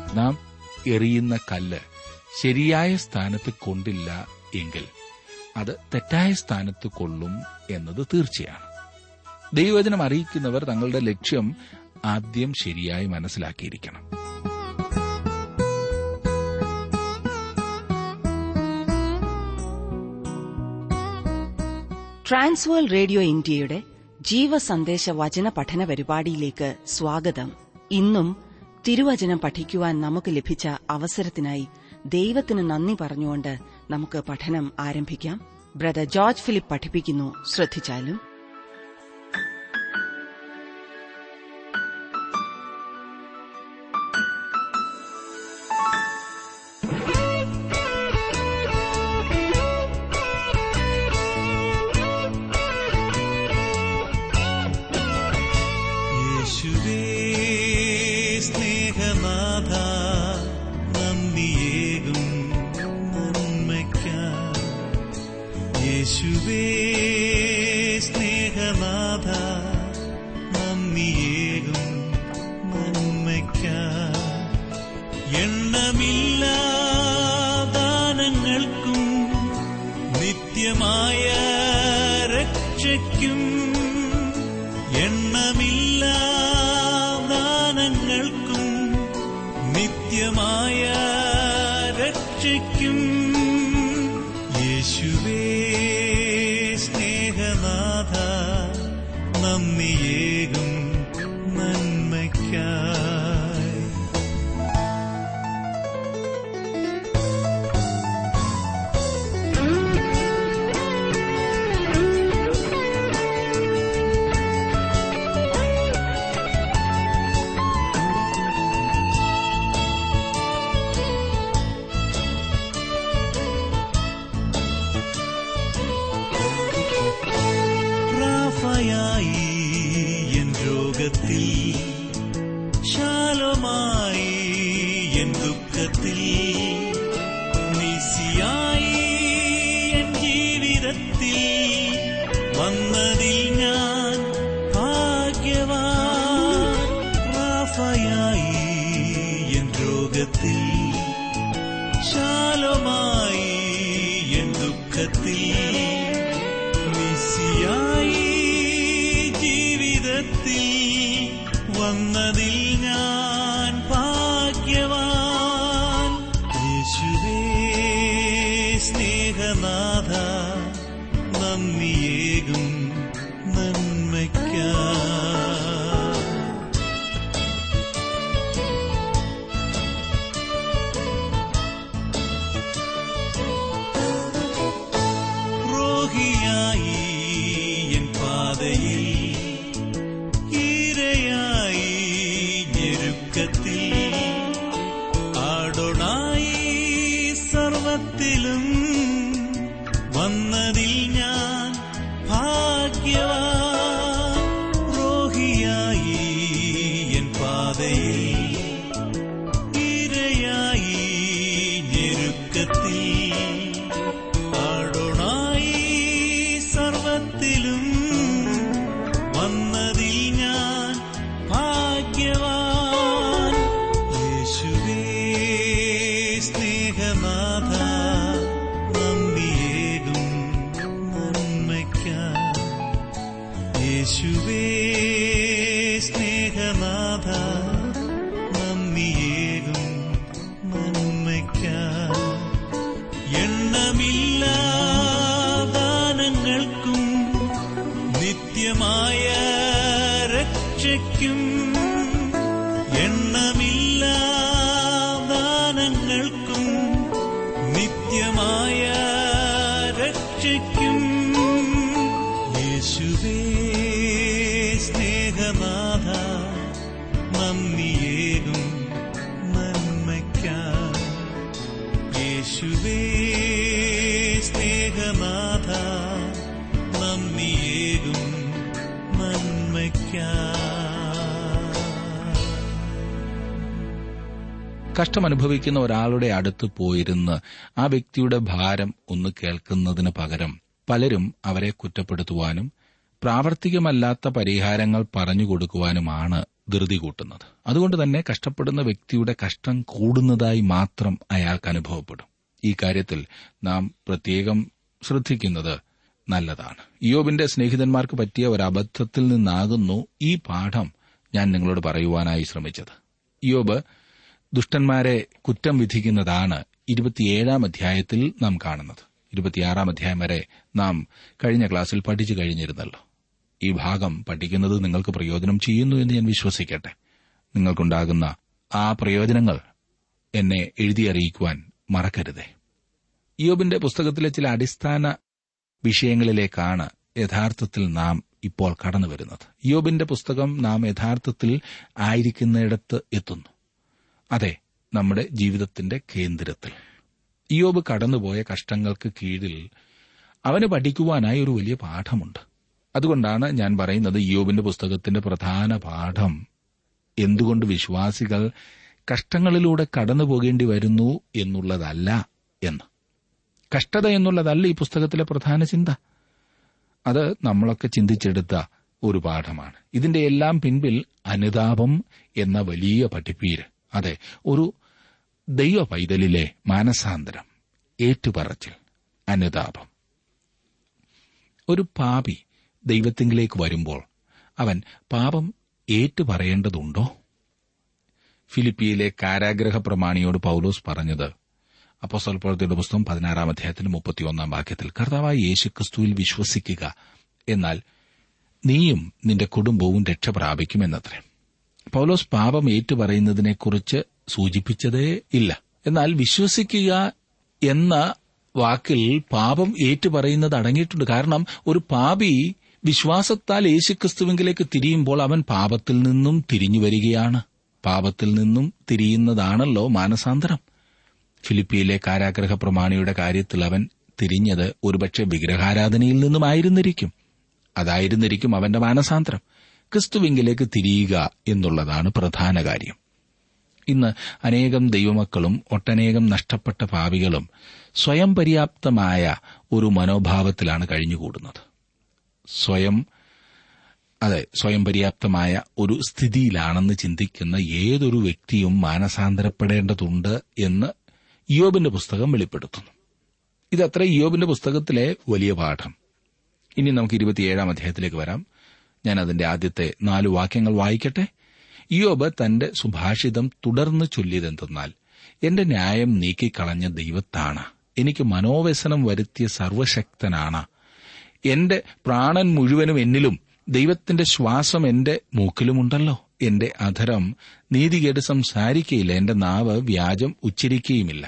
നാം എറിയുന്ന കല്ല് ശരിയായ സ്ഥാനത്ത് കൊണ്ടില്ല എങ്കിൽ അത് തെറ്റായ സ്ഥാനത്ത് കൊള്ളും എന്നത് തീർച്ചയാണ് ദൈവവചനം അറിയിക്കുന്നവർ തങ്ങളുടെ ലക്ഷ്യം ആദ്യം ശരിയായി മനസ്സിലാക്കിയിരിക്കണം ട്രാൻസ്വേൾ റേഡിയോ ഇന്ത്യയുടെ ജീവസന്ദേശ വചന പഠന പരിപാടിയിലേക്ക് സ്വാഗതം ഇന്നും തിരുവചനം പഠിക്കുവാൻ നമുക്ക് ലഭിച്ച അവസരത്തിനായി ദൈവത്തിന് നന്ദി പറഞ്ഞുകൊണ്ട് നമുക്ക് പഠനം ആരംഭിക്കാം ബ്രദർ ജോർജ് ഫിലിപ്പ് പഠിപ്പിക്കുന്നു ശ്രദ്ധിച്ചാലും യേശുവേ സ്നേഹനാഥ നന്ദിയേകും നന്മയ്ക്കായി യേശുവേ സ്നേഹനാഥ നന്ദിയേകും നന്മയ്ക്കായി എണ്ണമില്ല ദാനങ്ങൾക്കും നിത്യമായ രക്ഷയ്ക്കും എണ്ണമില്ല ദാനങ്ങൾക്കും നിത്യമായ രക്ഷയ്ക്കും യേശുവേ സ്നേഹനാഥ നന്ദിയേകും നന്മയ്ക്കായി റാഫയായി എൻ രോഗത്തിൽ ശാലമായി എൻ ദുഃഖത്തിൽ നിസിയായി എൻ ജീവിതത്തിൽ വന്നതിൽ ഞാൻ ഭാഗ്യവാൻ റാഫയായി എൻ രോഗത്തിൽ ശാലമായി എൻ ദുഃഖത്തിൽ മിസിയായി ജീവിതത്തിൽ വന്നതിൽ ഞാൻ ഭാഗ്യവാൻ യേശുവേ സ്നേഹനാഥ നന്ദിയേകും നന്മയ്ക്കാ രോഗിയായി എൻ പാതയിൽ ഈരയായി ഞെരുക്കത്തിൽ ആടൊണായി സർവത്തിലും വന്നതിൽ ഞാൻ ഭാഗ്യവാൻ രോഗിയായി എൻ പാതയിൽ ഇരയായി ഞെരുക്കത്തിൽ ആടൊണായി സർവത്തിലും വന്നതിൽ ഞാൻ ഭാഗ്യവാൻ യേശുവേ സ്നേഹനാഥ നന്ദിയേകും നന്മയ്ക്കായി യേശുവേ സ്നേഹനാഥ നന്ദിയേകും നന്മയ്ക്കായി എണ്ണമില്ല ദാനങ്ങൾക്കും നിത്യമായ രക്ഷയ്ക്കും എണ്ണമില്ല ദാനങ്ങൾക്കും നിത്യമായ രക്ഷയ്ക്കും യേശുവേ സ്നേഹനാഥ നന്ദിയേകും നന്മയ്ക്കായി യേശുവേ സ്നേഹനാഥ നന്ദിയേകും നന്മയ്ക്കായി കഷ്ടമനുഭവിക്കുന്ന ഒരാളുടെ അടുത്ത് പോയിരുന്ന് ആ വ്യക്തിയുടെ ഭാരം ഒന്ന് കേൾക്കുന്നതിന് പകരം പലരും അവരെ കുറ്റപ്പെടുത്തുവാനും പ്രാവർത്തികമല്ലാത്ത പരിഹാരങ്ങൾ പറഞ്ഞു കൊടുക്കുവാനുമാണ് ധൃതി കൂട്ടുന്നത് അതുകൊണ്ട് തന്നെ കഷ്ടപ്പെടുന്ന വ്യക്തിയുടെ കഷ്ടം കൂടുന്നതായി മാത്രം അയാൾക്ക് അനുഭവപ്പെടും ഈ കാര്യത്തിൽ നാം പ്രത്യേകം ശ്രദ്ധിക്കുന്നത് നല്ലതാണ് യോബിന്റെ സ്നേഹിതന്മാർക്ക് പറ്റിയ ഒരു അബദ്ധത്തിൽ നിന്നാകുന്നു ഈ പാഠം ഞാൻ നിങ്ങളോട് പറയുവാനായി ശ്രമിച്ചത് യോബ് ദുഷ്ടന്മാരെ കുറ്റം വിധിക്കുന്നതാണ് ഇരുപത്തിയേഴാം അധ്യായത്തിൽ നാം കാണുന്നത് ഇരുപത്തിയാറാം അധ്യായം വരെ നാം കഴിഞ്ഞ ക്ലാസ്സിൽ പഠിച്ചു കഴിഞ്ഞിരുന്നല്ലോ ഈ ഭാഗം പഠിക്കുന്നത് നിങ്ങൾക്ക് പ്രയോജനം ചെയ്യുന്നു എന്ന് ഞാൻ വിശ്വസിക്കട്ടെ നിങ്ങൾക്കുണ്ടാകുന്ന ആ പ്രയോജനങ്ങൾ എന്നെ എഴുതി അറിയിക്കുവാൻ മറക്കരുതേ യോബിന്റെ പുസ്തകത്തിലെ ചില അടിസ്ഥാന വിഷയങ്ങളിലേക്കാണ് യഥാർത്ഥത്തിൽ നാം ഇപ്പോൾ കടന്നുവരുന്നത് യോബിന്റെ പുസ്തകം നാം യഥാർത്ഥത്തിൽ ആയിരിക്കുന്നിടത്ത് എത്തുന്നു അതെ നമ്മുടെ ജീവിതത്തിന്റെ കേന്ദ്രത്തിൽ യോബ് കടന്നുപോയ കഷ്ടങ്ങൾക്ക് കീഴിൽ അവന് പഠിക്കുവാനായി ഒരു വലിയ പാഠമുണ്ട് അതുകൊണ്ടാണ് ഞാൻ പറയുന്നത് യോബിന്റെ പുസ്തകത്തിന്റെ പ്രധാന പാഠം എന്തുകൊണ്ട് വിശ്വാസികൾ കഷ്ടങ്ങളിലൂടെ കടന്നു പോകേണ്ടി വരുന്നു എന്നുള്ളതല്ല എന്ന് കഷ്ടത എന്നുള്ളതല്ല ഈ പുസ്തകത്തിലെ പ്രധാന ചിന്ത അത് നമ്മളൊക്കെ ചിന്തിച്ചെടുത്ത ഒരു പാഠമാണ് ഇതിന്റെ എല്ലാം പിൻപിൽ അനുതാപം എന്ന വലിയ പഠിപ്പീര് അതെ ഒരു ദൈവ പൈതലിലെ മാനസാന്തരം ഏറ്റുപറച്ചിൽ അനുതാപം ഒരു പാപി ദൈവത്തിങ്കിലേക്ക് വരുമ്പോൾ അവൻ പാപം ഏറ്റുപറയേണ്ടതുണ്ടോ ഫിലിപ്പിയിലെ കാരാഗ്രഹ പ്രമാണിയോട് പൌലോസ് പറഞ്ഞത് അപ്പോസ്തല പ്രവൃത്തിയുടെ പുസ്തകം പതിനാറാം അധ്യായത്തിന്റെ മുപ്പത്തിയൊന്നാം വാക്യത്തിൽ കർത്താവായ യേശുക്രിസ്തുവിൽ വിശ്വസിക്കുക എന്നാൽ നീയും നിന്റെ കുടുംബവും രക്ഷ പ്രാപിക്കുമെന്നത്രേ പൌലോസ് പാപം ഏറ്റുപറയുന്നതിനെക്കുറിച്ച് സൂചിപ്പിച്ചതേ ഇല്ല എന്നാൽ വിശ്വസിക്കുക എന്ന വാക്കിൽ പാപം ഏറ്റുപറയുന്നത് അടങ്ങിയിട്ടുണ്ട് കാരണം ഒരു പാപി വിശ്വാസത്താൽ യേശുക്രിസ്തുവിങ്കിലേക്ക് തിരിയുമ്പോൾ അവൻ പാപത്തിൽ നിന്നും തിരിഞ്ഞു വരികയാണ് പാപത്തിൽ നിന്നും തിരിയുന്നതാണല്ലോ മാനസാന്തരം ഫിലിപ്പിയിലെ കാരാഗ്രഹ പ്രമാണിയുടെ കാര്യത്തിൽ അവൻ തിരിഞ്ഞത് ഒരുപക്ഷെ വിഗ്രഹാരാധനയിൽ നിന്നുമായിരുന്നിരിക്കും അതായിരുന്നിരിക്കും അവന്റെ മാനസാന്തരം ക്രിസ്തുവിങ്കിലേക്ക് തിരിയുക എന്നുള്ളതാണ് പ്രധാന കാര്യം ഇന്ന് അനേകം ദൈവമക്കളും ഒട്ടനേകം നഷ്ടപ്പെട്ട ഭാവികളും സ്വയം പര്യാപ്തമായ ഒരു മനോഭാവത്തിലാണ് കഴിഞ്ഞുകൂടുന്നത് സ്വയം അതെ സ്വയം പര്യാപ്തമായ ഒരു സ്ഥിതിയിലാണെന്ന് ചിന്തിക്കുന്ന ഏതൊരു വ്യക്തിയും മാനസാന്തരപ്പെടേണ്ടതുണ്ട് എന്ന് യോബിന്റെ പുസ്തകം വെളിപ്പെടുത്തുന്നു ഇതത്ര യോബിന്റെ പുസ്തകത്തിലെ വലിയ പാഠം ഇനി നമുക്ക് ഇരുപത്തിയേഴാം അധ്യായത്തിലേക്ക് വരാം ഞാൻ അതിന്റെ ആദ്യത്തെ നാല് വാക്യങ്ങൾ വായിക്കട്ടെ യോബ് തന്റെ സുഭാഷിതം തുടർന്ന് ചൊല്ലിയതെന്തെന്നാൽ എന്റെ ന്യായം നീക്കിക്കളഞ്ഞ ദൈവത്താണ് എനിക്ക് മനോവ്യസനം വരുത്തിയ സർവശക്തനാണ് എന്റെ പ്രാണൻ മുഴുവനും എന്നിലും ദൈവത്തിന്റെ ശ്വാസം എന്റെ മൂക്കിലുമുണ്ടല്ലോ എന്റെ അധരം നീതികേട് സംസാരിക്കയില്ല എന്റെ നാവ് വ്യാജം ഉച്ചരിക്കുകയുമില്ല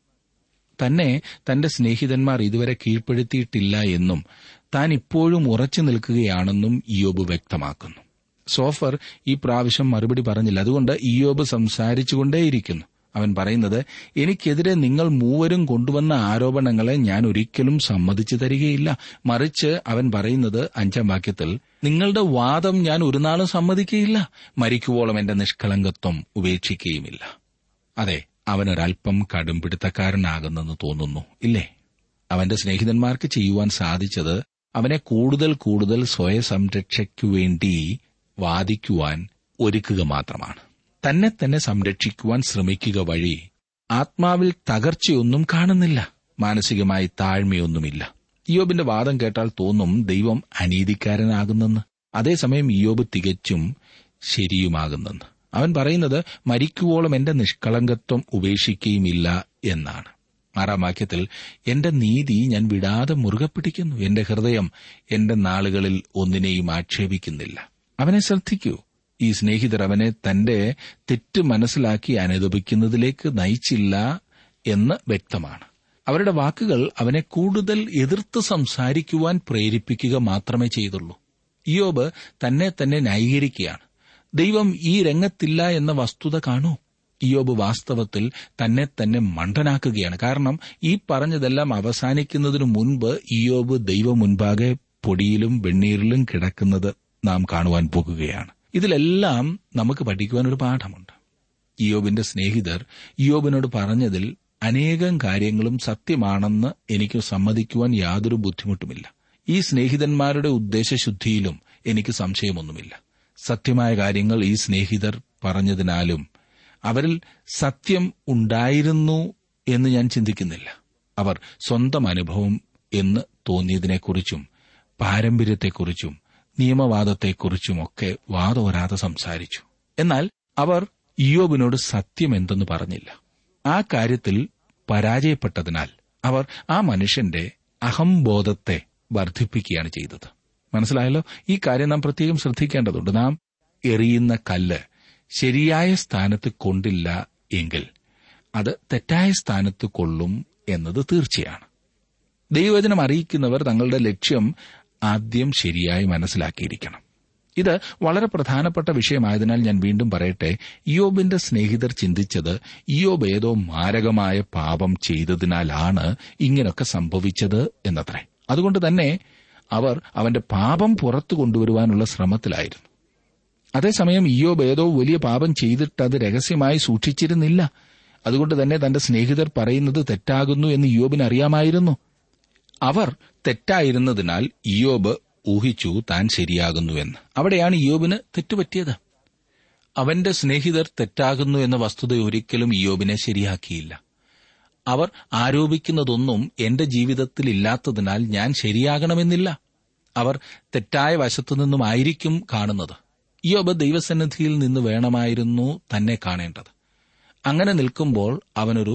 തന്നെ തന്റെ സ്നേഹിതന്മാർ ഇതുവരെ കീഴ്പ്പെടുത്തിയിട്ടില്ല എന്നും താൻ ഇപ്പോഴും ഉറച്ചു നിൽക്കുകയാണെന്നും ഇയോബ് വ്യക്തമാക്കുന്നു സോഫർ ഈ പ്രാവശ്യം മറുപടി പറഞ്ഞില്ല അതുകൊണ്ട് ഇയോബ് സംസാരിച്ചുകൊണ്ടേയിരിക്കുന്നു അവൻ പറയുന്നത് എനിക്കെതിരെ നിങ്ങൾ മൂവരും കൊണ്ടുവന്ന ആരോപണങ്ങളെ ഞാൻ ഒരിക്കലും സമ്മതിച്ചു തരികയില്ല മറിച്ച് അവൻ പറയുന്നത് അഞ്ചാം വാക്യത്തിൽ നിങ്ങളുടെ വാദം ഞാൻ ഒരു നാളും സമ്മതിക്കുകയില്ല മരിക്കുവോളം എന്റെ നിഷ്കളങ്കത്വം ഉപേക്ഷിക്കുകയുമില്ല അതെ അവനൊരൽപ്പം കടുംപിടുത്തക്കാരനാകുന്നെന്ന് തോന്നുന്നു ഇല്ലേ അവന്റെ സ്നേഹിതന്മാർക്ക് ചെയ്യുവാൻ സാധിച്ചത് അവനെ കൂടുതൽ കൂടുതൽ സ്വയസംരക്ഷയ്ക്കു വേണ്ടി വാദിക്കുവാൻ ഒരുക്കുക മാത്രമാണ് തന്നെ തന്നെ സംരക്ഷിക്കുവാൻ ശ്രമിക്കുക വഴി ആത്മാവിൽ തകർച്ചയൊന്നും കാണുന്നില്ല മാനസികമായി താഴ്മയൊന്നുമില്ല ഇയോബിന്റെ വാദം കേട്ടാൽ തോന്നും ദൈവം അനീതിക്കാരനാകുന്നെന്ന് അതേസമയം ഇയോബ് തികച്ചും ശരിയുമാകുന്നെന്ന് അവൻ പറയുന്നത് മരിക്കുവോളം എന്റെ നിഷ്കളങ്കത്വം ഉപേക്ഷിക്കുകയുമില്ല എന്നാണ് ആറാം വാക്യത്തിൽ എന്റെ നീതി ഞാൻ വിടാതെ മുറുകെ പിടിക്കുന്നു എന്റെ ഹൃദയം എന്റെ നാളുകളിൽ ഒന്നിനെയും ആക്ഷേപിക്കുന്നില്ല അവനെ ശ്രദ്ധിക്കൂ ഈ സ്നേഹിതർ അവനെ തന്റെ തെറ്റ് മനസ്സിലാക്കി അനുദപിക്കുന്നതിലേക്ക് നയിച്ചില്ല എന്ന് വ്യക്തമാണ് അവരുടെ വാക്കുകൾ അവനെ കൂടുതൽ എതിർത്ത് സംസാരിക്കുവാൻ പ്രേരിപ്പിക്കുക മാത്രമേ ചെയ്തുള്ളൂ ഇയോബ് തന്നെ തന്നെ ന്യായീകരിക്കുകയാണ് ദൈവം ഈ രംഗത്തില്ല എന്ന വസ്തുത കാണൂ ഇയോബ് വാസ്തവത്തിൽ തന്നെ തന്നെ മണ്ടനാക്കുകയാണ് കാരണം ഈ പറഞ്ഞതെല്ലാം അവസാനിക്കുന്നതിനു മുൻപ് ഇയോബ് ദൈവം മുൻപാകെ പൊടിയിലും വെണ്ണീരിലും കിടക്കുന്നത് നാം കാണുവാൻ പോകുകയാണ് ഇതിലെല്ലാം നമുക്ക് പഠിക്കുവാൻ ഒരു പാഠമുണ്ട് ഇയോബിന്റെ സ്നേഹിതർ ഇയോബിനോട് പറഞ്ഞതിൽ അനേകം കാര്യങ്ങളും സത്യമാണെന്ന് എനിക്ക് സമ്മതിക്കുവാൻ യാതൊരു ബുദ്ധിമുട്ടുമില്ല ഈ സ്നേഹിതന്മാരുടെ ഉദ്ദേശശുദ്ധിയിലും എനിക്ക് സംശയമൊന്നുമില്ല സത്യമായ കാര്യങ്ങൾ ഈ സ്നേഹിതർ പറഞ്ഞതിനാലും അവരിൽ സത്യം ഉണ്ടായിരുന്നു എന്ന് ഞാൻ ചിന്തിക്കുന്നില്ല അവർ സ്വന്തം അനുഭവം എന്ന് തോന്നിയതിനെക്കുറിച്ചും പാരമ്പര്യത്തെക്കുറിച്ചും നിയമവാദത്തെക്കുറിച്ചുമൊക്കെ വാദോരാതെ സംസാരിച്ചു എന്നാൽ അവർ ഇയോബിനോട് സത്യം എന്തെന്ന് പറഞ്ഞില്ല ആ കാര്യത്തിൽ പരാജയപ്പെട്ടതിനാൽ അവർ ആ മനുഷ്യന്റെ അഹംബോധത്തെ വർദ്ധിപ്പിക്കുകയാണ് ചെയ്തത് മനസ്സിലായല്ലോ ഈ കാര്യം നാം പ്രത്യേകം ശ്രദ്ധിക്കേണ്ടതുണ്ട് നാം എറിയുന്ന കല്ല് ശരിയായ സ്ഥാനത്ത് കൊണ്ടില്ല എങ്കിൽ അത് തെറ്റായ സ്ഥാനത്ത് കൊള്ളും എന്നത് തീർച്ചയാണ് ദൈവവചനം അറിയിക്കുന്നവർ തങ്ങളുടെ ലക്ഷ്യം ആദ്യം ശരിയായി മനസ്സിലാക്കിയിരിക്കണം ഇത് വളരെ പ്രധാനപ്പെട്ട വിഷയമായതിനാൽ ഞാൻ വീണ്ടും പറയട്ടെ ഇയോബിന്റെ സ്നേഹിതർ ചിന്തിച്ചത് ഇയോബ് ഏതോ മാരകമായ പാപം ചെയ്തതിനാലാണ് ഇങ്ങനൊക്കെ സംഭവിച്ചത് എന്നത്രേ അതുകൊണ്ട് തന്നെ അവർ അവന്റെ പാപം പുറത്തു കൊണ്ടുവരുവാനുള്ള ശ്രമത്തിലായിരുന്നു അതേസമയം ഇയോബ് ഏതോ വലിയ പാപം ചെയ്തിട്ട് അത് രഹസ്യമായി സൂക്ഷിച്ചിരുന്നില്ല അതുകൊണ്ട് തന്നെ തന്റെ സ്നേഹിതർ പറയുന്നത് തെറ്റാകുന്നു എന്ന് ഇയോബിന് അറിയാമായിരുന്നു അവർ തെറ്റായിരുന്നതിനാൽ ഇയോബ് ഊഹിച്ചു താൻ ശരിയാകുന്നുവെന്ന് അവിടെയാണ് ഇയോബിന് തെറ്റുപറ്റിയത് അവന്റെ സ്നേഹിതർ തെറ്റാകുന്നു എന്ന വസ്തുത ഒരിക്കലും ഇയോബിനെ ശരിയാക്കിയില്ല അവർ ആരോപിക്കുന്നതൊന്നും എന്റെ ജീവിതത്തിൽ ഇല്ലാത്തതിനാൽ ഞാൻ ശരിയാകണമെന്നില്ല അവർ തെറ്റായ വശത്തുനിന്നും ആയിരിക്കും കാണുന്നത് ഇയോബ് ദൈവസന്നിധിയിൽ നിന്ന് വേണമായിരുന്നു തന്നെ കാണേണ്ടത് അങ്ങനെ നിൽക്കുമ്പോൾ അവനൊരു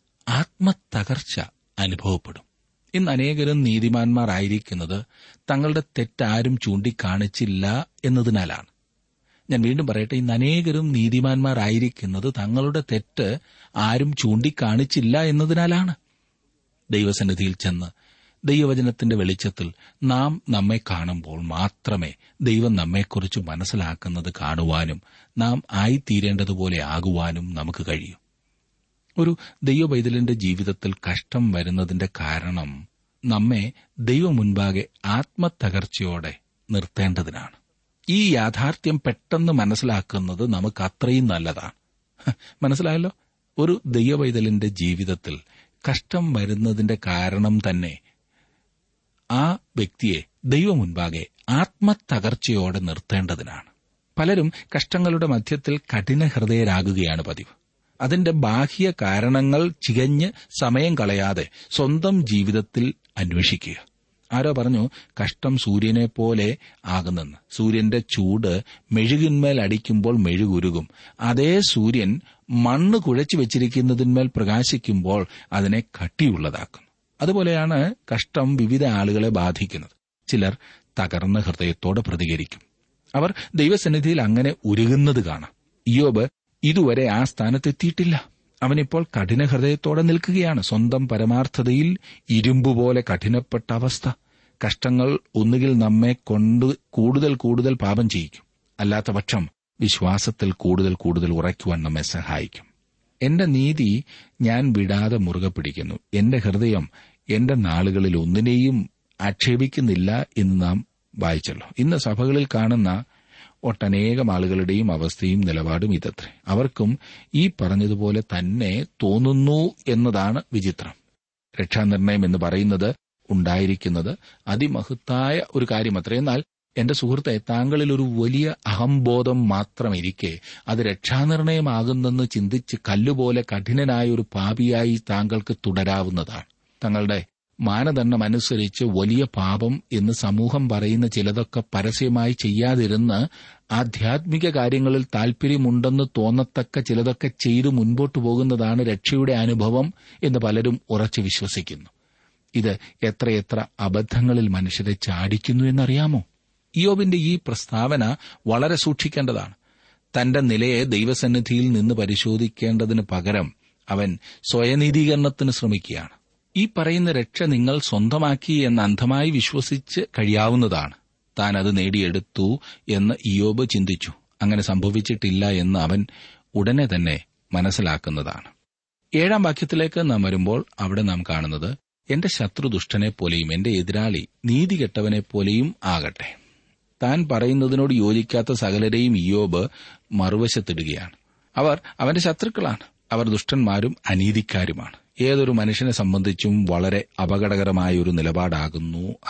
ആത്മതകർച്ച അനുഭവപ്പെടും ഇന്ന് അനേകരും നീതിമാന്മാരായിരിക്കുന്നത് തങ്ങളുടെ തെറ്റാരും ചൂണ്ടിക്കാണിച്ചില്ല എന്നതിനാലാണ് ഞാൻ വീണ്ടും പറയട്ടെ ഇന്ന് അനേകരും നീതിമാന്മാരായിരിക്കുന്നത് തങ്ങളുടെ തെറ്റ് ആരും ചൂണ്ടിക്കാണിച്ചില്ല എന്നതിനാലാണ് ദൈവസന്നിധിയിൽ ചെന്ന് ദൈവവചനത്തിന്റെ വെളിച്ചത്തിൽ നാം നമ്മെ കാണുമ്പോൾ മാത്രമേ ദൈവം നമ്മെക്കുറിച്ച് മനസ്സിലാക്കുന്നത് കാണുവാനും നാം ആയിത്തീരേണ്ടതുപോലെ ആകുവാനും നമുക്ക് കഴിയൂ ഒരു ദൈവപൈതലിന്റെ ജീവിതത്തിൽ കഷ്ടം വരുന്നതിന്റെ കാരണം നമ്മെ ദൈവം മുൻപാകെ ആത്മതകർച്ചയോടെ നിർത്തേണ്ടതിനാണ് ഈ യാഥാർത്ഥ്യം പെട്ടെന്ന് മനസ്സിലാക്കുന്നത് നമുക്ക് അത്രയും നല്ലതാണ് മനസ്സിലായല്ലോ ഒരു ദൈവപൈതലിന്റെ ജീവിതത്തിൽ കഷ്ടം വരുന്നതിന്റെ കാരണം തന്നെ ആ വ്യക്തിയെ ദൈവം മുൻപാകെ ആത്മതകർച്ചയോടെ നിർത്തേണ്ടതിനാണ് പലരും കഷ്ടങ്ങളുടെ മധ്യത്തിൽ കഠിനഹൃദയരാകുകയാണ് പതിവ് അതിന്റെ ബാഹ്യ കാരണങ്ങൾ ചികഞ്ഞ് സമയം കളയാതെ സ്വന്തം ജീവിതത്തിൽ അന്വേഷിക്കുക ആരോ പറഞ്ഞു കഷ്ടം സൂര്യനെ പോലെ ആകുന്നെന്ന് സൂര്യന്റെ ചൂട് മെഴുകിന്മേൽ അടിക്കുമ്പോൾ മെഴുകുരുകും അതേ സൂര്യൻ മണ്ണ് കുഴച്ചു വെച്ചിരിക്കുന്നതിന്മേൽ പ്രകാശിക്കുമ്പോൾ അതിനെ കട്ടിയുള്ളതാക്കുന്നു അതുപോലെയാണ് കഷ്ടം വിവിധ ആളുകളെ ബാധിക്കുന്നത് ചിലർ തകർന്ന ഹൃദയത്തോടെ പ്രതികരിക്കും അവർ ദൈവസന്നിധിയിൽ അങ്ങനെ ഉരുകുന്നത് കാണാം ഇയോബ് ഇതുവരെ ആ സ്ഥാനത്തെത്തിയിട്ടില്ല അവനിപ്പോൾ കഠിന ഹൃദയത്തോടെ നിൽക്കുകയാണ് സ്വന്തം പരമാർത്ഥതയിൽ ഇരുമ്പുപോലെ കഠിനപ്പെട്ട അവസ്ഥ കഷ്ടങ്ങൾ ഒന്നുകിൽ നമ്മെ കൊണ്ട് കൂടുതൽ കൂടുതൽ പാപം ചെയ്യിക്കും അല്ലാത്ത പക്ഷം വിശ്വാസത്തിൽ കൂടുതൽ കൂടുതൽ ഉറയ്ക്കുവാൻ നമ്മെ സഹായിക്കും എന്റെ നീതി ഞാൻ വിടാതെ മുറുകെ പിടിക്കുന്നു എന്റെ ഹൃദയം എന്റെ നാളുകളിൽ ഒന്നിനെയും ആക്ഷേപിക്കുന്നില്ല എന്ന് നാം വായിച്ചല്ലോ ഇന്ന് സഭകളിൽ കാണുന്ന ഒട്ടനേകം ആളുകളുടെയും അവസ്ഥയും നിലപാടും ഇതത്രേ അവർക്കും ഈ പറഞ്ഞതുപോലെ തന്നെ തോന്നുന്നു എന്നതാണ് വിചിത്രം രക്ഷാനിർണയം എന്ന് പറയുന്നത് ഉണ്ടായിരിക്കുന്നത് അതിമഹത്തായ ഒരു കാര്യമത്രേ എന്നാൽ എന്റെ സുഹൃത്തെ താങ്കളിൽ ഒരു വലിയ അഹംബോധം മാത്രമിരിക്കെ അത് രക്ഷാനിർണയമാകുന്നെന്ന് ചിന്തിച്ച് കല്ലുപോലെ കഠിനനായ ഒരു പാപിയായി താങ്കൾക്ക് തുടരാവുന്നതാണ് തങ്ങളുടെ മാനദണ്ഡമനുസരിച്ച് വലിയ പാപം എന്ന് സമൂഹം പറയുന്ന ചിലതൊക്കെ പരസ്യമായി ചെയ്യാതിരുന്ന് ആധ്യാത്മിക കാര്യങ്ങളിൽ താൽപര്യമുണ്ടെന്ന് തോന്നത്തക്ക ചിലതൊക്കെ ചെയ്തു മുൻപോട്ടു പോകുന്നതാണ് രക്ഷയുടെ അനുഭവം എന്ന് പലരും ഉറച്ചു വിശ്വസിക്കുന്നു ഇത് എത്രയെത്ര അബദ്ധങ്ങളിൽ മനുഷ്യരെ ചാടിക്കുന്നു എന്നറിയാമോ ഇയോബിന്റെ ഈ പ്രസ്താവന വളരെ സൂക്ഷിക്കേണ്ടതാണ് തന്റെ നിലയെ ദൈവസന്നിധിയിൽ നിന്ന് പരിശോധിക്കേണ്ടതിന് പകരം അവൻ സ്വയനീതീകരണത്തിന് ശ്രമിക്കുകയാണ് ഈ പറയുന്ന രക്ഷ നിങ്ങൾ സ്വന്തമാക്കി എന്ന് അന്ധമായി വിശ്വസിച്ച് കഴിയാവുന്നതാണ് താൻ അത് നേടിയെടുത്തു എന്ന് ഇയോബ് ചിന്തിച്ചു അങ്ങനെ സംഭവിച്ചിട്ടില്ല എന്ന് അവൻ ഉടനെ തന്നെ മനസ്സിലാക്കുന്നതാണ് ഏഴാം വാക്യത്തിലേക്ക് നാം വരുമ്പോൾ അവിടെ നാം കാണുന്നത് എന്റെ ശത്രു ദുഷ്ടനെ പോലെയും എന്റെ എതിരാളി നീതി കെട്ടവനെ പോലെയും ആകട്ടെ താൻ പറയുന്നതിനോട് യോജിക്കാത്ത സകലരെയും ഇയോബ് മറുവശത്തിടുകയാണ് അവർ അവന്റെ ശത്രുക്കളാണ് അവർ ദുഷ്ടന്മാരും അനീതിക്കാരുമാണ് ഏതൊരു മനുഷ്യനെ സംബന്ധിച്ചും വളരെ അപകടകരമായ ഒരു നിലപാടാകുന്നു അത്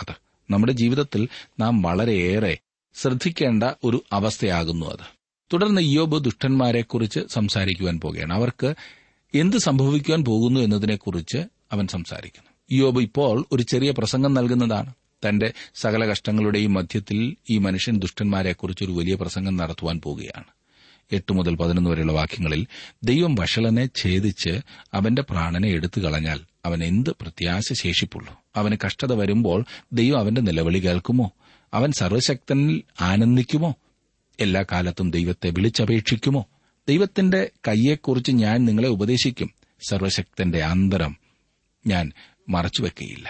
നമ്മുടെ ജീവിതത്തിൽ നാം വളരെയേറെ ശ്രദ്ധിക്കേണ്ട ഒരു അവസ്ഥയാകുന്നു അത് തുടർന്ന് ഇയോബ് ദുഷ്ടന്മാരെക്കുറിച്ച് സംസാരിക്കുവാൻ പോകുകയാണ് അവർക്ക് എന്ത് സംഭവിക്കുവാൻ പോകുന്നു എന്നതിനെക്കുറിച്ച് അവൻ സംസാരിക്കുന്നു ഇയോബ് ഇപ്പോൾ ഒരു ചെറിയ പ്രസംഗം നൽകുന്നതാണ് തന്റെ സകല കഷ്ടങ്ങളുടെയും മധ്യത്തിൽ ഈ മനുഷ്യൻ ദുഷ്ടന്മാരെക്കുറിച്ച് ഒരു വലിയ പ്രസംഗം നടത്തുവാൻ പോകുകയാണ് എട്ട് മുതൽ പതിനൊന്ന് വരെയുള്ള വാക്യങ്ങളിൽ ദൈവം വഷളനെ ഛേദിച്ച് അവന്റെ പ്രാണനെ എടുത്തു കളഞ്ഞാൽ അവൻ എന്ത് പ്രത്യാശ ശേഷിപ്പുള്ളൂ അവന് കഷ്ടത വരുമ്പോൾ ദൈവം അവന്റെ നിലവിളി കേൾക്കുമോ അവൻ സർവശക്തനിൽ ആനന്ദിക്കുമോ എല്ലാ കാലത്തും ദൈവത്തെ വിളിച്ചപേക്ഷിക്കുമോ ദൈവത്തിന്റെ കയ്യെക്കുറിച്ച് ഞാൻ നിങ്ങളെ ഉപദേശിക്കും സർവശക്തന്റെ അന്തരം ഞാൻ മറച്ചുവെക്കുകയില്ല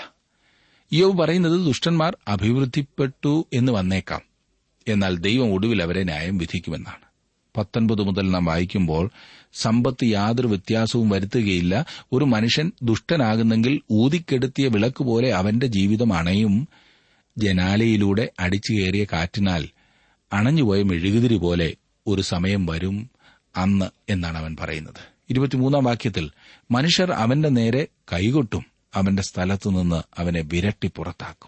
യോവ് പറയുന്നത് ദുഷ്ടന്മാർ അഭിവൃദ്ധിപ്പെട്ടു എന്ന് വന്നേക്കാം എന്നാൽ ദൈവം ഒടുവിൽ അവരെ ന്യായം വിധിക്കുമെന്നാണ് പത്തൊൻപത് മുതൽ നാം വായിക്കുമ്പോൾ സമ്പത്ത് യാതൊരു വ്യത്യാസവും വരുത്തുകയില്ല ഒരു മനുഷ്യൻ ദുഷ്ടനാകുന്നെങ്കിൽ ഊതിക്കെടുത്തിയ വിളക്ക് പോലെ അവന്റെ ജീവിതം അണയും ജനാലയിലൂടെ അടിച്ചു കയറിയ കാറ്റിനാൽ അണഞ്ഞുപോയ മെഴുകുതിരി പോലെ ഒരു സമയം വരും അന്ന് എന്നാണ് അവൻ പറയുന്നത് ഇരുപത്തിമൂന്നാം വാക്യത്തിൽ മനുഷ്യർ അവന്റെ നേരെ കൈകൊട്ടും അവന്റെ സ്ഥലത്തുനിന്ന് അവനെ വിരട്ടി പുറത്താക്കും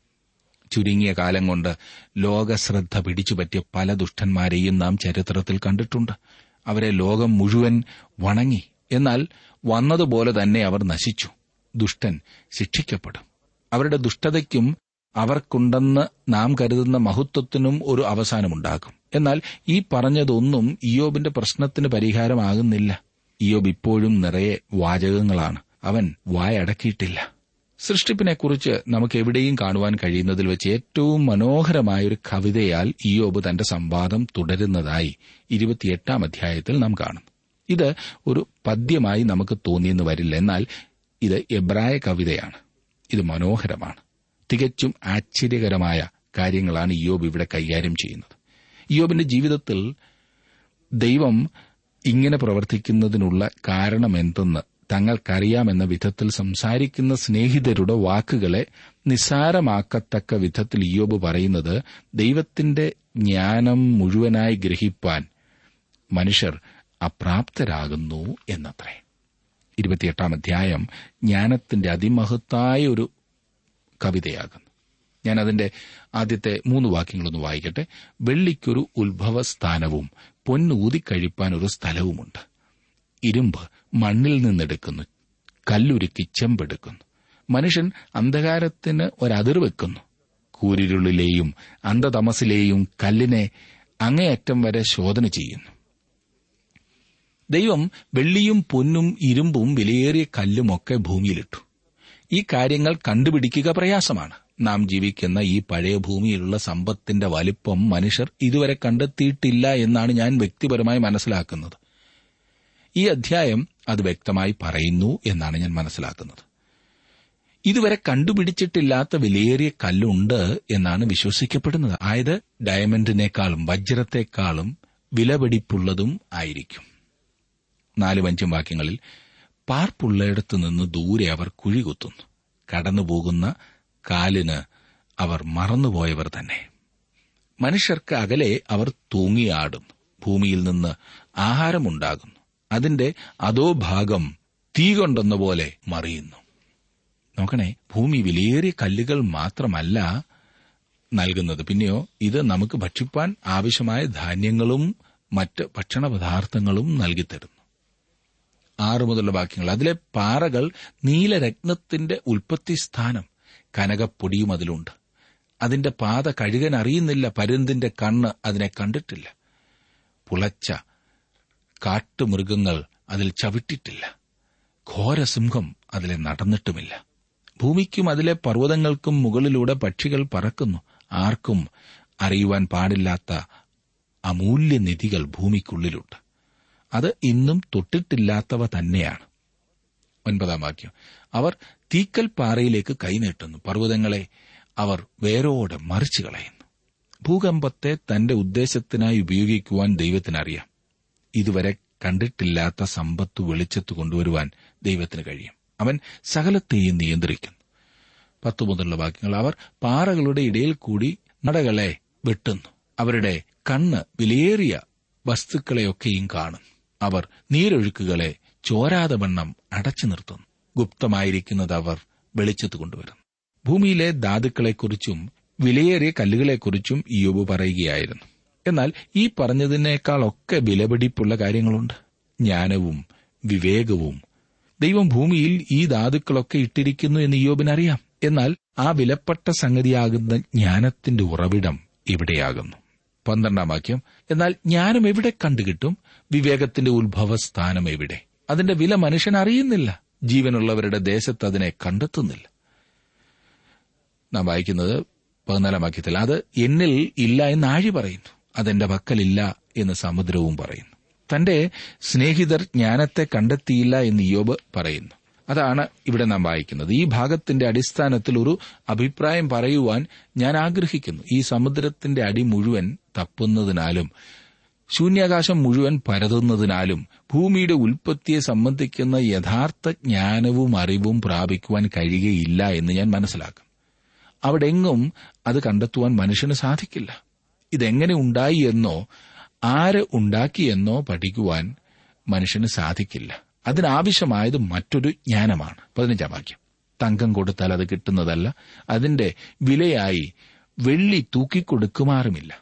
ചുരുങ്ങിയ കാലം കൊണ്ട് ലോകശ്രദ്ധ പിടിച്ചുപറ്റിയ പല ദുഷ്ടന്മാരെയും നാം ചരിത്രത്തിൽ കണ്ടിട്ടുണ്ട് അവരെ ലോകം മുഴുവൻ വണങ്ങി എന്നാൽ വന്നതുപോലെ തന്നെ അവർ നശിച്ചു ദുഷ്ടൻ ശിക്ഷിക്കപ്പെടും അവരുടെ ദുഷ്ടതയ്ക്കും അവർക്കുണ്ടെന്ന് നാം കരുതുന്ന മഹത്വത്തിനും ഒരു അവസാനമുണ്ടാകും എന്നാൽ ഈ പറഞ്ഞതൊന്നും ഇയോബിന്റെ പ്രശ്നത്തിന് പരിഹാരമാകുന്നില്ല ഇയോബ് ഇപ്പോഴും നിറയെ വാചകങ്ങളാണ് അവൻ വായടക്കിയിട്ടില്ല സൃഷ്ടിപ്പിനെക്കുറിച്ച് നമുക്ക് എവിടെയും കാണുവാൻ കഴിയുന്നതിൽ വെച്ച് ഏറ്റവും മനോഹരമായ ഒരു കവിതയാൽ ഇയോബ് തന്റെ സംവാദം തുടരുന്നതായി ഇരുപത്തിയെട്ടാം അധ്യായത്തിൽ നാം കാണും ഇത് ഒരു പദ്യമായി നമുക്ക് തോന്നിയെന്ന് വരില്ല എന്നാൽ ഇത് എബ്രായ കവിതയാണ് ഇത് മനോഹരമാണ് തികച്ചും ആശ്ചര്യകരമായ കാര്യങ്ങളാണ് ഇയോബ് ഇവിടെ കൈകാര്യം ചെയ്യുന്നത് ഇയോബിന്റെ ജീവിതത്തിൽ ദൈവം ഇങ്ങനെ പ്രവർത്തിക്കുന്നതിനുള്ള കാരണമെന്തെന്ന് തങ്ങൾക്കറിയാമെന്ന വിധത്തിൽ സംസാരിക്കുന്ന സ്നേഹിതരുടെ വാക്കുകളെ നിസ്സാരമാക്കത്തക്ക വിധത്തിൽ ഇയോബ് പറയുന്നത് ദൈവത്തിന്റെ ജ്ഞാനം മുഴുവനായി ഗ്രഹിപ്പാൻ മനുഷ്യർ അപ്രാപ്തരാകുന്നു എന്നത്രേ ഇരുപത്തിയെട്ടാം അധ്യായം ജ്ഞാനത്തിന്റെ അതിമഹത്തായ ഒരു കവിതയാകുന്നു ഞാൻ അതിന്റെ ആദ്യത്തെ മൂന്ന് വാക്യങ്ങളൊന്ന് വായിക്കട്ടെ വെള്ളിക്കൊരു ഉത്ഭവസ്ഥാനവും പൊന്നൂതിക്കഴിപ്പാൻ ഒരു സ്ഥലവുമുണ്ട് ഇരുമ്പ് മണ്ണിൽ നിന്നെടുക്കുന്നു കല്ലുരുക്കി ചെമ്പെടുക്കുന്നു മനുഷ്യൻ അന്ധകാരത്തിന് ഒരതിർ വെക്കുന്നു കൂരിരുളിലെയും അന്ധതമസിലെയും കല്ലിനെ അങ്ങേയറ്റം വരെ ശോധന ചെയ്യുന്നു ദൈവം വെള്ളിയും പൊന്നും ഇരുമ്പും വിലയേറിയ കല്ലുമൊക്കെ ഭൂമിയിലിട്ടു ഈ കാര്യങ്ങൾ കണ്ടുപിടിക്കുക പ്രയാസമാണ് നാം ജീവിക്കുന്ന ഈ പഴയ ഭൂമിയിലുള്ള സമ്പത്തിന്റെ വലിപ്പം മനുഷ്യർ ഇതുവരെ കണ്ടെത്തിയിട്ടില്ല എന്നാണ് ഞാൻ വ്യക്തിപരമായി മനസ്സിലാക്കുന്നത് ഈ അധ്യായം അത് വ്യക്തമായി പറയുന്നു എന്നാണ് ഞാൻ മനസ്സിലാക്കുന്നത് ഇതുവരെ കണ്ടുപിടിച്ചിട്ടില്ലാത്ത വിലയേറിയ കല്ലുണ്ട് എന്നാണ് വിശ്വസിക്കപ്പെടുന്നത് ആയത് ഡയമണ്ടിനേക്കാളും വജ്രത്തെക്കാളും വിലപിടിപ്പുള്ളതും ആയിരിക്കും നാലും അഞ്ചും വാക്യങ്ങളിൽ പാർപ്പുള്ളയിടത്തു നിന്ന് ദൂരെ അവർ കുഴികുത്തുന്നു കടന്നുപോകുന്ന കാലിന് അവർ മറന്നുപോയവർ തന്നെ മനുഷ്യർക്ക് അകലെ അവർ തൂങ്ങിയാടുന്നു ഭൂമിയിൽ നിന്ന് ആഹാരമുണ്ടാകുന്നു അതിന്റെ അതോ ഭാഗം തീ കൊണ്ടെന്ന പോലെ മറിയുന്നു നോക്കണേ ഭൂമി വിലയേറിയ കല്ലുകൾ മാത്രമല്ല നൽകുന്നത് പിന്നെയോ ഇത് നമുക്ക് ഭക്ഷിപ്പാൻ ആവശ്യമായ ധാന്യങ്ങളും മറ്റ് ഭക്ഷണ പദാർത്ഥങ്ങളും നൽകിത്തരുന്നു ആറ് മുതലുള്ള വാക്യങ്ങൾ അതിലെ പാറകൾ നീലരത്നത്തിന്റെ ഉൽപ്പത്തി സ്ഥാനം കനകപ്പൊടിയും അതിലുണ്ട് അതിന്റെ പാത കഴുകൻ അറിയുന്നില്ല പരുന്തിന്റെ കണ്ണ് അതിനെ കണ്ടിട്ടില്ല പുളച്ച കാട്ടുമൃഗങ്ങൾ അതിൽ ചവിട്ടിട്ടില്ല ഘോരസിംഹം അതിലെ നടന്നിട്ടുമില്ല ഭൂമിക്കും അതിലെ പർവ്വതങ്ങൾക്കും മുകളിലൂടെ പക്ഷികൾ പറക്കുന്നു ആർക്കും അറിയുവാൻ പാടില്ലാത്ത അമൂല്യനിധികൾ ഭൂമിക്കുള്ളിലുണ്ട് അത് ഇന്നും തൊട്ടിട്ടില്ലാത്തവ തന്നെയാണ് ഒൻപതാം വാക്യം അവർ തീക്കൽ പാറയിലേക്ക് കൈനീട്ടുന്നു പർവ്വതങ്ങളെ അവർ വേരോടെ മറിച്ചു കളയുന്നു ഭൂകമ്പത്തെ തന്റെ ഉദ്ദേശത്തിനായി ഉപയോഗിക്കുവാൻ ദൈവത്തിനറിയാം ഇതുവരെ കണ്ടിട്ടില്ലാത്ത സമ്പത്ത് വെളിച്ചത്ത് കൊണ്ടുവരുവാൻ ദൈവത്തിന് കഴിയും അവൻ സകലത്തെയും നിയന്ത്രിക്കുന്നു പത്തു മുതലുള്ള വാക്യങ്ങൾ അവർ പാറകളുടെ ഇടയിൽ കൂടി നടകളെ വെട്ടുന്നു അവരുടെ കണ്ണ് വിലയേറിയ വസ്തുക്കളെയൊക്കെയും കാണും അവർ നീരൊഴുക്കുകളെ ചോരാതെ വണ്ണം അടച്ചു നിർത്തുന്നു ഗുപ്തമായിരിക്കുന്നത് അവർ വെളിച്ചത്ത് കൊണ്ടുവരുന്നു ഭൂമിയിലെ ധാതുക്കളെക്കുറിച്ചും വിലയേറിയ കല്ലുകളെക്കുറിച്ചും ഇയോബ് പറയുകയായിരുന്നു എന്നാൽ ഈ പറഞ്ഞതിനേക്കാളൊക്കെ വിലപിടിപ്പുള്ള കാര്യങ്ങളുണ്ട് ജ്ഞാനവും വിവേകവും ദൈവം ഭൂമിയിൽ ഈ ധാതുക്കളൊക്കെ ഇട്ടിരിക്കുന്നു എന്ന് ഇയോബിനറിയാം എന്നാൽ ആ വിലപ്പെട്ട സംഗതിയാകുന്ന ജ്ഞാനത്തിന്റെ ഉറവിടം എവിടെയാകുന്നു പന്ത്രണ്ടാം വാക്യം എന്നാൽ ജ്ഞാനം എവിടെ കണ്ടുകിട്ടും വിവേകത്തിന്റെ ഉത്ഭവസ്ഥാനം എവിടെ അതിന്റെ വില മനുഷ്യൻ അറിയുന്നില്ല ജീവനുള്ളവരുടെ ദേശത്ത് അതിനെ കണ്ടെത്തുന്നില്ല നാം വായിക്കുന്നത് പതിനാലാം വാക്യത്തിൽ അത് എന്നിൽ ഇല്ല എന്ന് ആഴി പറയുന്നു അതെന്റെ പക്കലില്ല എന്ന് സമുദ്രവും പറയുന്നു തന്റെ സ്നേഹിതർ ജ്ഞാനത്തെ കണ്ടെത്തിയില്ല എന്ന് യോബ് പറയുന്നു അതാണ് ഇവിടെ നാം വായിക്കുന്നത് ഈ ഭാഗത്തിന്റെ അടിസ്ഥാനത്തിൽ ഒരു അഭിപ്രായം പറയുവാൻ ഞാൻ ആഗ്രഹിക്കുന്നു ഈ സമുദ്രത്തിന്റെ അടി മുഴുവൻ തപ്പുന്നതിനാലും ശൂന്യാകാശം മുഴുവൻ പരതുന്നതിനാലും ഭൂമിയുടെ ഉൽപ്പത്തിയെ സംബന്ധിക്കുന്ന യഥാർത്ഥ ജ്ഞാനവും അറിവും പ്രാപിക്കുവാൻ കഴിയുകയില്ല എന്ന് ഞാൻ മനസ്സിലാക്കും അവിടെങ്ങും അത് കണ്ടെത്തുവാൻ മനുഷ്യന് സാധിക്കില്ല ഇതെങ്ങനെ ഉണ്ടായി എന്നോ ആര് ഉണ്ടാക്കിയെന്നോ പഠിക്കുവാൻ മനുഷ്യന് സാധിക്കില്ല അതിനാവശ്യമായത് മറ്റൊരു ജ്ഞാനമാണ് പതിനഞ്ചാം വാക്യം തങ്കം കൊടുത്താൽ അത് കിട്ടുന്നതല്ല അതിന്റെ വിലയായി വെള്ളി തൂക്കിക്കൊടുക്കുമാറുമില്ല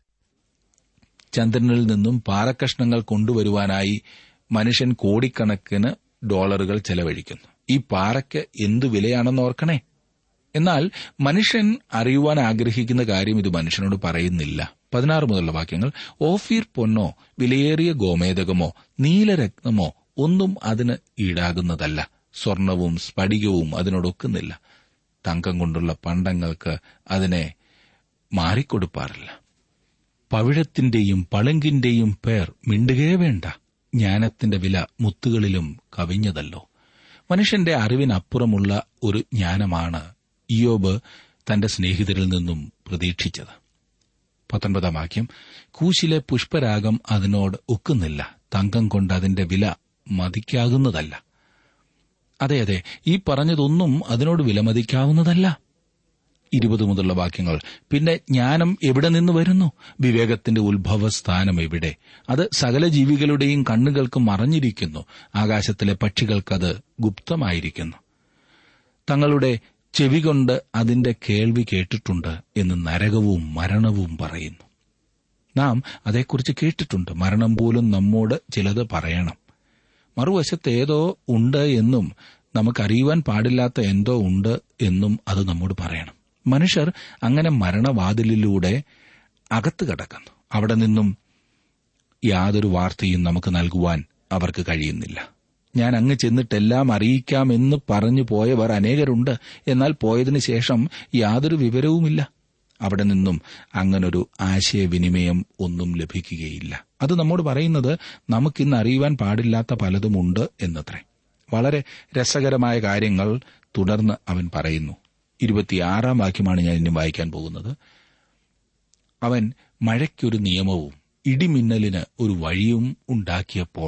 ചന്ദ്രനിൽ നിന്നും പാറക്കഷ്ണങ്ങൾ കൊണ്ടുവരുവാനായി മനുഷ്യൻ കോടിക്കണക്കിന് ഡോളറുകൾ ചെലവഴിക്കുന്നു ഈ പാറയ്ക്ക് എന്തു വിലയാണെന്ന് ഓർക്കണേ എന്നാൽ മനുഷ്യൻ അറിയുവാൻ ആഗ്രഹിക്കുന്ന കാര്യം ഇത് മനുഷ്യനോട് പറയുന്നില്ല പതിനാറ് മുതലുള്ള വാക്യങ്ങൾ ഓഫീർ പൊന്നോ വിലയേറിയ ഗോമേതകമോ നീലരത്നമോ ഒന്നും അതിന് ഈടാകുന്നതല്ല സ്വർണവും സ്ഫടികവും അതിനോടൊക്കുന്നില്ല തങ്കം കൊണ്ടുള്ള പണ്ടങ്ങൾക്ക് അതിനെ മാറിക്കൊടുപ്പാറില്ല പവിഴത്തിന്റെയും പളുങ്കിന്റെയും പേർ മിണ്ടുകേ വേണ്ട ജ്ഞാനത്തിന്റെ വില മുത്തുകളിലും കവിഞ്ഞതല്ലോ മനുഷ്യന്റെ അറിവിനപ്പുറമുള്ള ഒരു ജ്ഞാനമാണ് ഇയോബ് തന്റെ സ്നേഹിതരിൽ നിന്നും പ്രതീക്ഷിച്ചത് പത്തൊൻപതാം വാക്യം കൂശിലെ പുഷ്പരാഗം അതിനോട് ഒക്കുന്നില്ല തങ്കം കൊണ്ട് അതിന്റെ വില മതിക്കാകുന്നതല്ല അതെ അതെ ഈ പറഞ്ഞതൊന്നും അതിനോട് വിലമതിക്കാവുന്നതല്ല ഇരുപത് മുതലുള്ള വാക്യങ്ങൾ പിന്നെ ജ്ഞാനം എവിടെ നിന്ന് വരുന്നു വിവേകത്തിന്റെ ഉത്ഭവസ്ഥാനം എവിടെ അത് സകല ജീവികളുടെയും കണ്ണുകൾക്ക് മറഞ്ഞിരിക്കുന്നു ആകാശത്തിലെ പക്ഷികൾക്കത് ഗുപ്തമായിരിക്കുന്നു തങ്ങളുടെ ചെവി കൊണ്ട് അതിന്റെ കേൾവി കേട്ടിട്ടുണ്ട് എന്ന് നരകവും മരണവും പറയുന്നു നാം അതേക്കുറിച്ച് കേട്ടിട്ടുണ്ട് മരണം പോലും നമ്മോട് ചിലത് പറയണം മറുവശത്ത് ഏതോ ഉണ്ട് എന്നും നമുക്കറിയുവാൻ പാടില്ലാത്ത എന്തോ ഉണ്ട് എന്നും അത് നമ്മോട് പറയണം മനുഷ്യർ അങ്ങനെ മരണവാതിലിലൂടെ അകത്ത് കടക്കുന്നു അവിടെ നിന്നും യാതൊരു വാർത്തയും നമുക്ക് നൽകുവാൻ അവർക്ക് കഴിയുന്നില്ല ഞാൻ അങ്ങ് ചെന്നിട്ടെല്ലാം അറിയിക്കാമെന്ന് പറഞ്ഞു പോയവർ അനേകരുണ്ട് എന്നാൽ പോയതിനു ശേഷം യാതൊരു വിവരവുമില്ല അവിടെ നിന്നും അങ്ങനൊരു ആശയവിനിമയം ഒന്നും ലഭിക്കുകയില്ല അത് നമ്മോട് പറയുന്നത് നമുക്കിന്ന് അറിയുവാൻ പാടില്ലാത്ത പലതുമുണ്ട് എന്നത്രേ വളരെ രസകരമായ കാര്യങ്ങൾ തുടർന്ന് അവൻ പറയുന്നു ഇരുപത്തിയാറാം വാക്യമാണ് ഞാൻ ഇനി വായിക്കാൻ പോകുന്നത് അവൻ മഴയ്ക്കൊരു നിയമവും ഇടിമിന്നലിന് ഒരു വഴിയും ഉണ്ടാക്കിയപ്പോൾ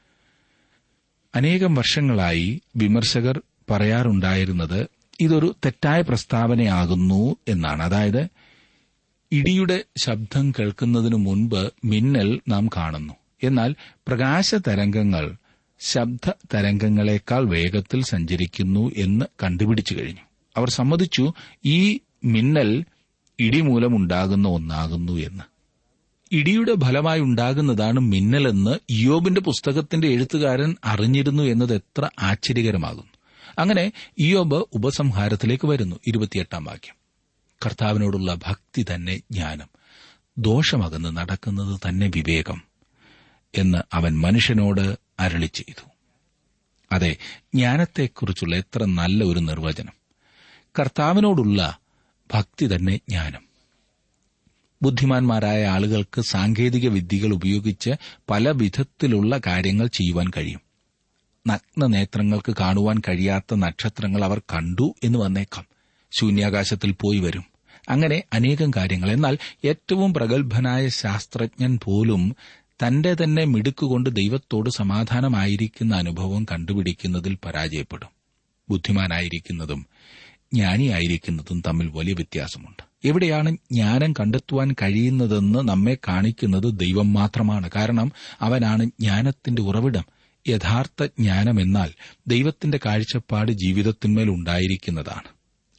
അനേകം വർഷങ്ങളായി വിമർശകർ പറയാറുണ്ടായിരുന്നത് ഇതൊരു തെറ്റായ പ്രസ്താവനയാകുന്നു എന്നാണ് അതായത് ഇടിയുടെ ശബ്ദം കേൾക്കുന്നതിനു മുൻപ് മിന്നൽ നാം കാണുന്നു എന്നാൽ പ്രകാശ തരംഗങ്ങൾ ശബ്ദ തരംഗങ്ങളെക്കാൾ വേഗത്തിൽ സഞ്ചരിക്കുന്നു എന്ന് കണ്ടുപിടിച്ചു കഴിഞ്ഞു അവർ സമ്മതിച്ചു ഈ മിന്നൽ ഇടിമൂലമുണ്ടാകുന്ന ഒന്നാകുന്നു എന്ന് ഇടിയുടെ ഫലമായി ഉണ്ടാകുന്നതാണ് മിന്നലെന്ന് ഇയോബിന്റെ പുസ്തകത്തിന്റെ എഴുത്തുകാരൻ അറിഞ്ഞിരുന്നു എന്നത് എത്ര ആശ്ചര്യകരമാകുന്നു അങ്ങനെ ഇയോബ് ഉപസംഹാരത്തിലേക്ക് വരുന്നു ഇരുപത്തിയെട്ടാം വാക്യം കർത്താവിനോടുള്ള ഭക്തി തന്നെ ജ്ഞാനം ദോഷമകന്ന് നടക്കുന്നത് തന്നെ വിവേകം എന്ന് അവൻ മനുഷ്യനോട് അരളി ചെയ്തു അതെ ജ്ഞാനത്തെക്കുറിച്ചുള്ള എത്ര നല്ല ഒരു നിർവചനം കർത്താവിനോടുള്ള ഭക്തി തന്നെ ജ്ഞാനം ബുദ്ധിമാന്മാരായ ആളുകൾക്ക് സാങ്കേതിക വിദ്യകൾ ഉപയോഗിച്ച് പല വിധത്തിലുള്ള കാര്യങ്ങൾ ചെയ്യുവാൻ കഴിയും നഗ്ന നേത്രങ്ങൾക്ക് കാണുവാൻ കഴിയാത്ത നക്ഷത്രങ്ങൾ അവർ കണ്ടു എന്ന് വന്നേക്കാം ശൂന്യാകാശത്തിൽ പോയി വരും അങ്ങനെ അനേകം കാര്യങ്ങൾ എന്നാൽ ഏറ്റവും പ്രഗത്ഭനായ ശാസ്ത്രജ്ഞൻ പോലും തന്റെ തന്നെ മിടുക്കുകൊണ്ട് ദൈവത്തോട് സമാധാനമായിരിക്കുന്ന അനുഭവം കണ്ടുപിടിക്കുന്നതിൽ പരാജയപ്പെടും ബുദ്ധിമാനായിരിക്കുന്നതും ജ്ഞാനിയായിരിക്കുന്നതും തമ്മിൽ വലിയ വ്യത്യാസമുണ്ട് എവിടെയാണ് ജ്ഞാനം കണ്ടെത്തുവാൻ കഴിയുന്നതെന്ന് നമ്മെ കാണിക്കുന്നത് ദൈവം മാത്രമാണ് കാരണം അവനാണ് ജ്ഞാനത്തിന്റെ ഉറവിടം യഥാർത്ഥ ജ്ഞാനമെന്നാൽ ദൈവത്തിന്റെ കാഴ്ചപ്പാട് ജീവിതത്തിന്മേൽ ഉണ്ടായിരിക്കുന്നതാണ്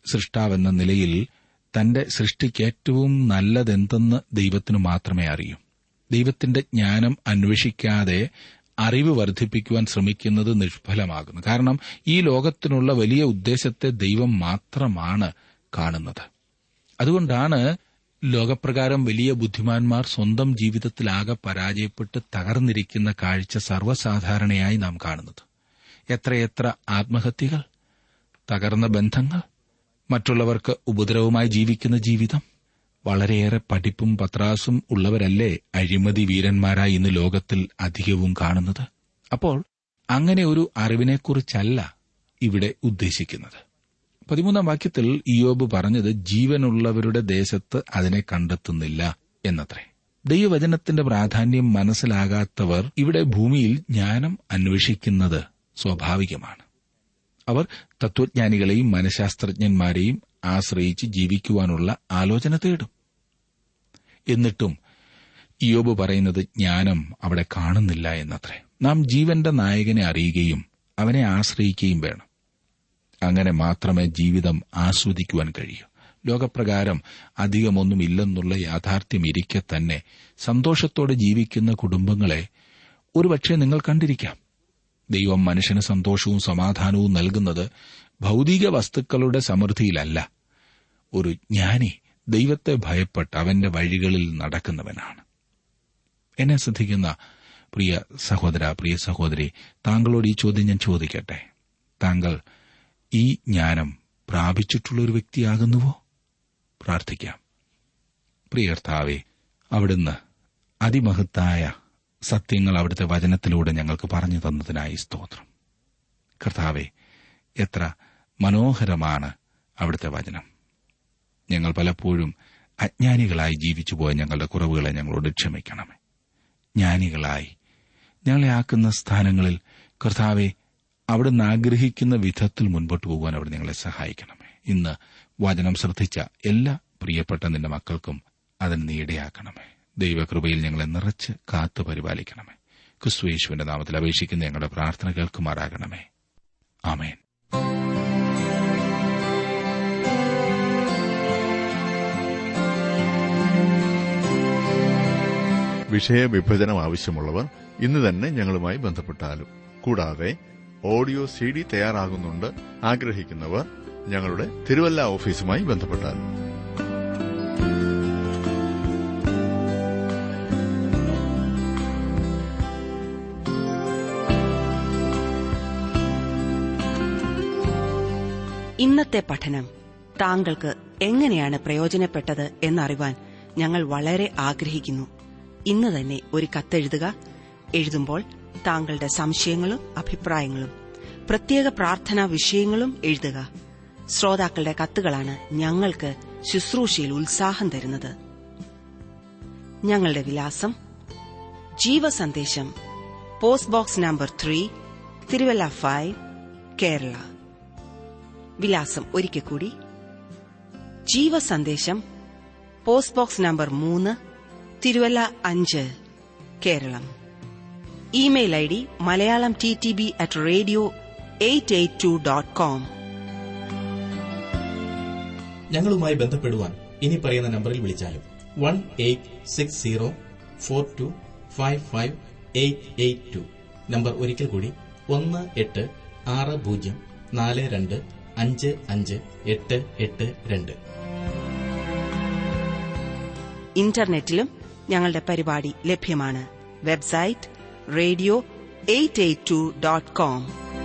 സൃഷ്ടാവെന്ന നിലയിൽ തന്റെ സൃഷ്ടിക്ക് ഏറ്റവും നല്ലതെന്തെന്ന് ദൈവത്തിനു മാത്രമേ അറിയൂ ദൈവത്തിന്റെ ജ്ഞാനം അന്വേഷിക്കാതെ അറിവ് വർദ്ധിപ്പിക്കുവാൻ ശ്രമിക്കുന്നത് നിഷ്ഫലമാകുന്നു കാരണം ഈ ലോകത്തിനുള്ള വലിയ ഉദ്ദേശത്തെ ദൈവം മാത്രമാണ് കാണുന്നത് അതുകൊണ്ടാണ് ലോകപ്രകാരം വലിയ ബുദ്ധിമാന്മാർ സ്വന്തം ജീവിതത്തിലാകെ പരാജയപ്പെട്ട് തകർന്നിരിക്കുന്ന കാഴ്ച സർവ്വസാധാരണയായി നാം കാണുന്നത് എത്രയെത്ര ആത്മഹത്യകൾ തകർന്ന ബന്ധങ്ങൾ മറ്റുള്ളവർക്ക് ഉപദ്രവമായി ജീവിക്കുന്ന ജീവിതം വളരെയേറെ പഠിപ്പും പത്രാസും ഉള്ളവരല്ലേ അഴിമതി വീരന്മാരായി ഇന്ന് ലോകത്തിൽ അധികവും കാണുന്നത് അപ്പോൾ അങ്ങനെ ഒരു അറിവിനെക്കുറിച്ചല്ല ഇവിടെ ഉദ്ദേശിക്കുന്നത് പതിമൂന്നാം വാക്യത്തിൽ ഇയോബ് പറഞ്ഞത് ജീവനുള്ളവരുടെ ദേശത്ത് അതിനെ കണ്ടെത്തുന്നില്ല എന്നത്രേ ദൈവവചനത്തിന്റെ പ്രാധാന്യം മനസ്സിലാകാത്തവർ ഇവിടെ ഭൂമിയിൽ ജ്ഞാനം അന്വേഷിക്കുന്നത് സ്വാഭാവികമാണ് അവർ തത്വജ്ഞാനികളെയും മനഃശാസ്ത്രജ്ഞന്മാരെയും ആശ്രയിച്ച് ജീവിക്കുവാനുള്ള ആലോചന തേടും എന്നിട്ടും ഇയോബ് പറയുന്നത് ജ്ഞാനം അവിടെ കാണുന്നില്ല എന്നത്രേ നാം ജീവന്റെ നായകനെ അറിയുകയും അവനെ ആശ്രയിക്കുകയും വേണം അങ്ങനെ മാത്രമേ ജീവിതം ആസ്വദിക്കുവാൻ കഴിയൂ ലോകപ്രകാരം അധികമൊന്നുമില്ലെന്നുള്ള യാഥാർത്ഥ്യം ഇരിക്കെ തന്നെ സന്തോഷത്തോടെ ജീവിക്കുന്ന കുടുംബങ്ങളെ ഒരുപക്ഷെ നിങ്ങൾ കണ്ടിരിക്കാം ദൈവം മനുഷ്യന് സന്തോഷവും സമാധാനവും നൽകുന്നത് ഭൗതിക വസ്തുക്കളുടെ സമൃദ്ധിയിലല്ല ഒരു ജ്ഞാനി ദൈവത്തെ ഭയപ്പെട്ട് അവന്റെ വഴികളിൽ നടക്കുന്നവനാണ് എന്നെ ശ്രദ്ധിക്കുന്ന പ്രിയ സഹോദര പ്രിയ സഹോദരി താങ്കളോട് ഈ ചോദ്യം ഞാൻ ചോദിക്കട്ടെ താങ്കൾ ഈ ജ്ഞാനം പ്രാപിച്ചിട്ടുള്ള ഒരു വ്യക്തിയാകുന്നുവോ പ്രാർത്ഥിക്കാം പ്രിയർത്താവെ അവിടുന്ന് അതിമഹത്തായ സത്യങ്ങൾ അവിടുത്തെ വചനത്തിലൂടെ ഞങ്ങൾക്ക് പറഞ്ഞു തന്നതിനായി സ്തോത്രം കർത്താവെ എത്ര മനോഹരമാണ് അവിടുത്തെ വചനം ഞങ്ങൾ പലപ്പോഴും അജ്ഞാനികളായി ജീവിച്ചുപോയ ഞങ്ങളുടെ കുറവുകളെ ഞങ്ങളോട് ക്ഷമിക്കണമേ ജ്ഞാനികളായി ഞങ്ങളെ ആക്കുന്ന സ്ഥാനങ്ങളിൽ കർത്താവെ അവിടുന്ന് ആഗ്രഹിക്കുന്ന വിധത്തിൽ മുൻപോട്ട് പോകുവാൻ അവിടെ ഞങ്ങളെ സഹായിക്കണമേ ഇന്ന് വചനം ശ്രദ്ധിച്ച എല്ലാ പ്രിയപ്പെട്ട നിന്റെ മക്കൾക്കും അതിന് നീ ഇടയാക്കണമേ ദൈവകൃപയിൽ ഞങ്ങളെ നിറച്ച് കാത്തു പരിപാലിക്കണമേ ക്രിസ്തുയേശുവിന്റെ നാമത്തിൽ അപേക്ഷിക്കുന്ന ഞങ്ങളുടെ പ്രാർത്ഥന കേൾക്കുമാറാകണമേ ആമേൻ വിഷയവിഭജനം ആവശ്യമുള്ളവർ ഇന്ന് തന്നെ ഞങ്ങളുമായി ബന്ധപ്പെട്ടാലും കൂടാതെ ഓഡിയോ സി ഡി തയ്യാറാകുന്നുണ്ട് ആഗ്രഹിക്കുന്നവർ ഞങ്ങളുടെ തിരുവല്ല ഓഫീസുമായി ബന്ധപ്പെട്ടാലും ഇന്നത്തെ പഠനം താങ്കൾക്ക് എങ്ങനെയാണ് പ്രയോജനപ്പെട്ടത് എന്നറിവാൻ ഞങ്ങൾ വളരെ ആഗ്രഹിക്കുന്നു ഇന്ന് തന്നെ ഒരു കത്തെഴുതുക എഴുതുമ്പോൾ താങ്കളുടെ സംശയങ്ങളും അഭിപ്രായങ്ങളും പ്രത്യേക പ്രാർത്ഥനാ വിഷയങ്ങളും എഴുതുക ശ്രോതാക്കളുടെ കത്തുകളാണ് ഞങ്ങൾക്ക് ശുശ്രൂഷയിൽ ഉത്സാഹം തരുന്നത് ഞങ്ങളുടെ വിലാസം ജീവസന്ദേശം post box number three Thiruvalla five Kerala വിലാസം ഒരിക്കൽ കൂടി ജീവസന്ദേശം പോസ്റ്റ് ബോക്സ് നമ്പർ മൂന്ന് തിരുവല്ല അഞ്ച് Keralam email I D Malayalam T T B at radio eight eight two dot com ഞങ്ങളുമായി ബന്ധപ്പെടുവാൻ ഇനി പറയുന്ന നമ്പറിൽ വിളിച്ചാലും one eight six zero four two five five eight eight two number ഒരിക്കൽ കൂടി ഒന്ന് എട്ട് ആറ് പൂജ്യം നാല് രണ്ട് അഞ്ച് അഞ്ച് എട്ട് എട്ട് രണ്ട് ഇന്റർനെറ്റിലും ഞങ്ങളുടെ പരിപാടി ലഭ്യമാണ് website radio eight eight two dot com